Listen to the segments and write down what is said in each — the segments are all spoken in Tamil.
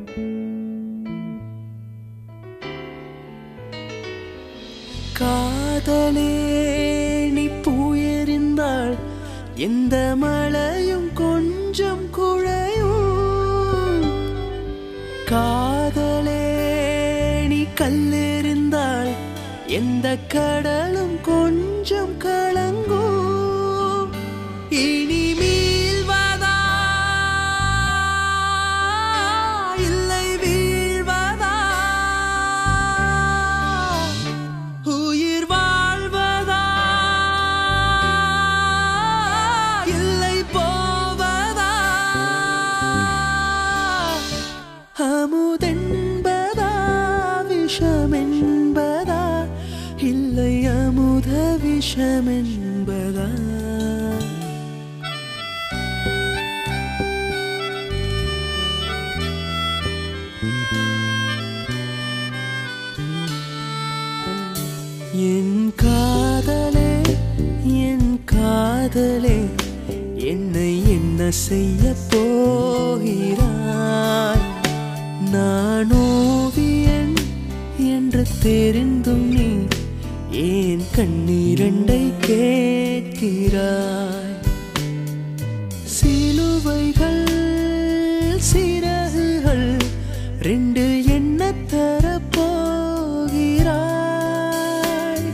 காதலே நீ பூயெறிந்தாள் எந்த மழையும் கொஞ்சம் குழையும் காதலே நீ கல்லெறிந்தாள் எந்த கடலும் கொஞ்சம் கலங்கும் இனி மீள்வதா இல்லை வீழ்வதா உயிர் வாழ்வதா இல்லை போவதா அமுதென்பதா விஷமென்பதா இல்லை அமுத விஷமென்பதா என் காதலே என் காதலே என்னை என்ன செய்ய போகிறாய் நான் ஓவியன் என்று தெரிந்தும் நீ ஏன் கண்ணீரண்டை கேட்கிறாய் சிலுவைகள் சிறகுகள் ரெண்டு என்ன தரப்போகிறாய்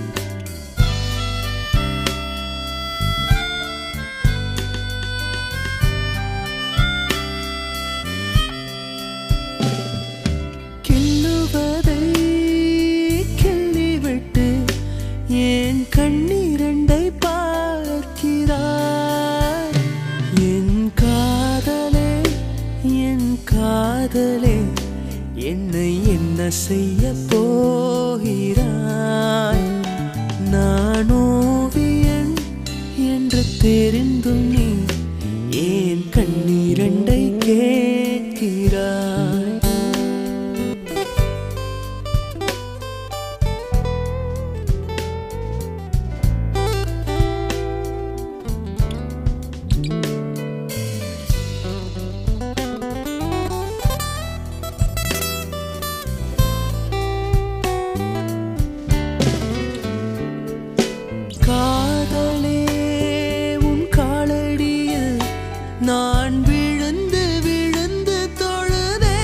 கிள்ளுவதை கிள்ளிவிட்டு என் கண்ணீரண்டை பார்க்கிறாய் என் காதலே என் காதலே என்னை என்ன செய்ய போகிறாய் நான் ஓவியன் என்று தெரிந்தும் நீ ஏன் கண்ணீரண்டை கேட்கிறாய் காதலே உன் காலடியில் நான் விழுந்து விழுந்து தொழுதே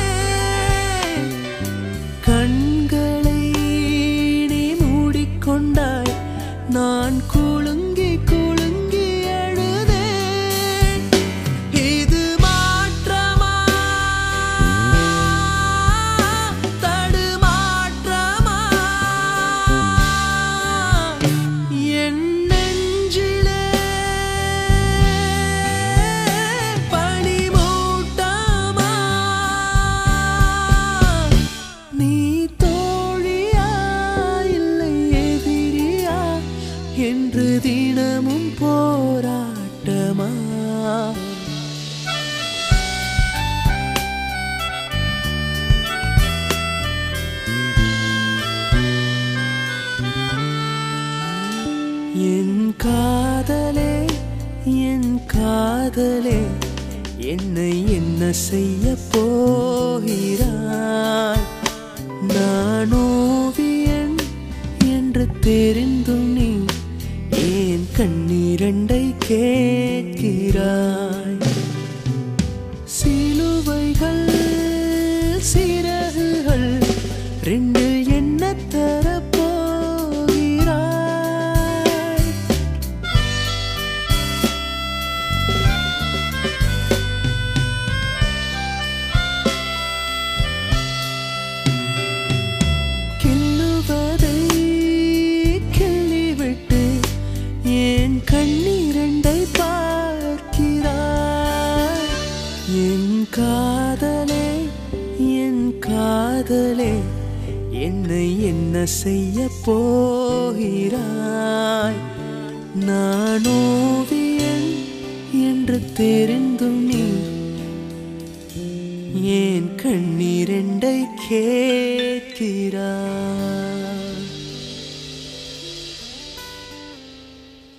கண்களை நீ மூடிக்கொண்டாய் நான் குலுங்கி குலுங்கி அழுதேன் இது மாற்றமா தடுமாற்றமா என் நெஞ்சிலே பனிமூட்டமா நீ தோழியா இல்லை எதிரியா என்று தினமும் போராட்டமா என் காதலே என் காதலே என்னை என்ன செய்ய போகிறாய் நான் ஓவியன் என்று தெரிந்தும் நீ ஏன் கண்ணீரண்டை கேட்கிறாய் சிலுவைகள் சிறகுகள் ரெண்டு என்ன தரப்போகிறாய் கிள்ளுவதை கிள்ளிவிட்டு என் கண்ணீரண்டை பார்க்கிறாய் என் காதலே என் காதலே என்னை என்ன செய்ய போகிறாய் நான் ஓவியன் என்று தெரிந்தும் நீ ஏன் கண்ணீரண்டை கேட்கிறாய்